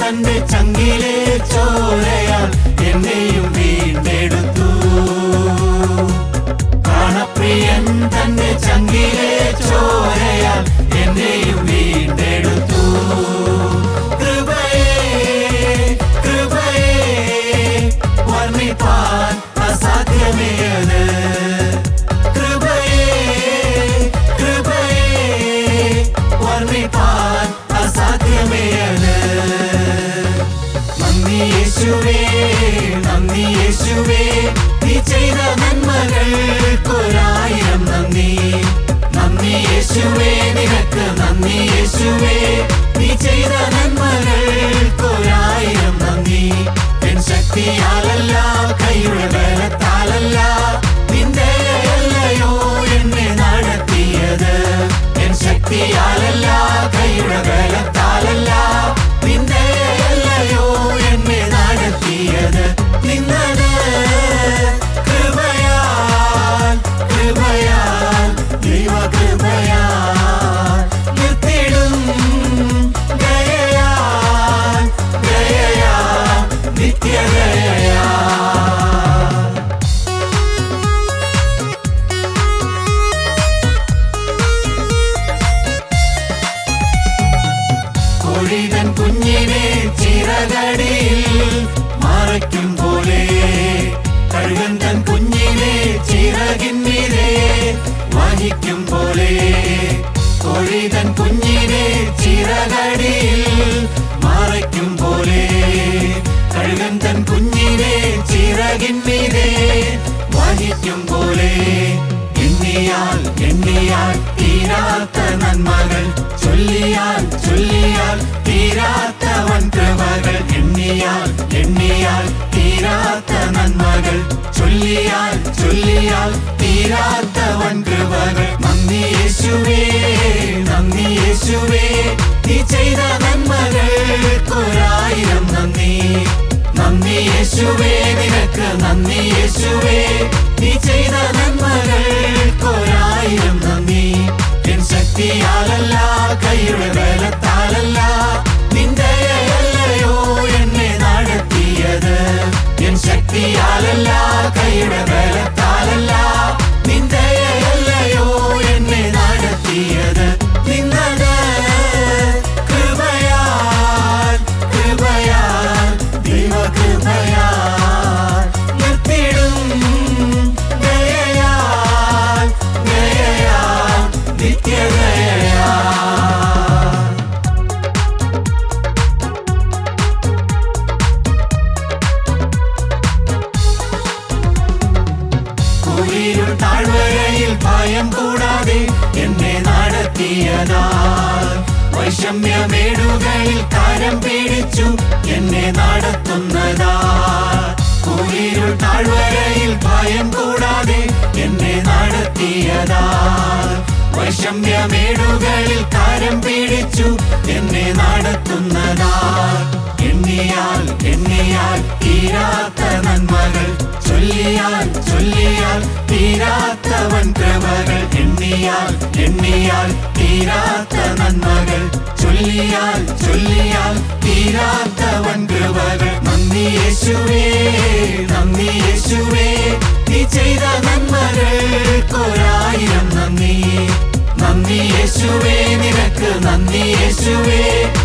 തന്റെ ചങ്കിലെ ചോരയാൽ എന്നെയും വീണ്ടെടുത്തു പ്രാണപ്രിയൻ തന്റെ ചങ്കിലെ ചോരയാൽ എന്നെയും വീണ്ടെടുത്തു കൃപയേ കൃപയേ വർണ്ണിപ്പാൻ അസാധ്യമേയത് കൃപയേ കൃപയേ വർണ്ണിപ്പാൻ അസാധ്യമേയത് നന്ദി യേശുവേ നന്ദി യേശുവേ നീ ചെയ്ത നന്മകൾക്കൊരായിരം നന്ദി നന്ദി യേശുവേ നിനക്ക് നന്ദി യേശുവേ നീ ചെയ്ത നന്മകൾക്കൊരായിരം നന്ദി എൻ ശക്തിയാലല്ല കൈയുടെ ബലത്താലല്ല നിന്റെ അല്ലയോ എന്നെ നടത്തിയത് എൻ ശക്തിയാലല്ല കൈയുടെ ബലത്താലല്ല നിന്റെ അല്ലയോ എന്നെ നടത്തിയത് നിന്നത് കൃപയാൽ കൃപയാൽ ദൈവ കൃപയാൽ നിർത്തിടും ദയയാൽ ദയയാൽ നിത്യദയയാൽ കൊഴിതൻ കുഞ്ഞിനെ ചിറകടിയിൽ മറയ്ക്കും പോലെ കഴുകൻ തൻ കുഞ്ഞിനെ ചിറകിന്മീരെ വഹിക്കും പോലെ കൊഴിതൻ കുഞ്ഞിനെ ചിറകടിയിൽ മറയ്ക്കും പോലെ കഴുകൻ തൻ കുഞ്ഞിനെ ചിറകിന്മീരെ വഹിക്കും പോലെ എണ്ണിയാൽ എണ്ണിയാൽ തീരാത്ത നന്മകൾ ചൊല്ലിയാൽ ചൊല്ലിയാൽ തീരാത്ത വൻ കൃപകൾ എണ്ണിയാൽ എണ്ണിയാൽ തീരാത്ത നന്മകൾ ചൊല്ലിയാൽ ചൊല്ലിയാൽ തീരാത്ത വൻ കൃപകൾ നന്ദി യേശുവേ നന്ദി യേശുവേ നീ ചെയ്ത നന്മകൾക്കൊരായിരം നന്ദി നന്ദി യേശുവേ നിനക്ക് നന്ദി യേശുവേ നീ ചെയ്ത നന്മകൾക്കൊരായിരം നന്ദി എൻ ശക്തിയാലല്ല കൈയുടെ ബലത്താലല്ല നിന്റെ അല്ലയോ എന്നെ നടത്തിയത് എൻ ശക്തിയാലല്ല കൈയുടെ ബലത്താലല്ല നിന്റെ അല്ലയോ എന്നെ നടത്തിയത് നിന്നത് കൃപയാൽ കൃപയാൽ ദൈവ കൃപയാൽ നിർത്തിടും ദയയാൽ ദയയാൽ നിത്യദയയാൽ കുളിരുൾ താഴ്വരയിൽ ഭയം കൂടാതെ എന്നെ നടത്തിയതാ വൈഷമ്യമേടുകളിൽ കരം പിടിച്ചു എന്നെ നടത്തുന്നതാ കുളിരുൾ താഴ്വരയിൽ ഭയം കൂടാതെ എന്നെ നടത്തിയതാ വൈഷമ്യമേടുകളിൽ കരം പിടിച്ചു എന്നെ നടത്തുന്നതാ എണ്ണിയാൽ എണ്ണിയാൽ തീരാത്ത നന്മകൾ ചൊല്ലിയാൽ ചൊല്ലിയാൽ തീരാത്തവൻ കൃപകൾ എണ്ണിയാൽ എണ്ണിയാൽ തീരാത്ത നന്മകൾ ചൊല്ലിയാൽ ചൊല്ലിയാൽ തീരാത്തവൻ കൃപകൾ നന്ദി യേശുവേ നന്ദി യേശുവേ നീ ചെയ്ത നന്മകൾക്കൊരായിരം നന്ദി നന്ദി യേശുവേ നിനക്ക് നന്ദി യേശുവേ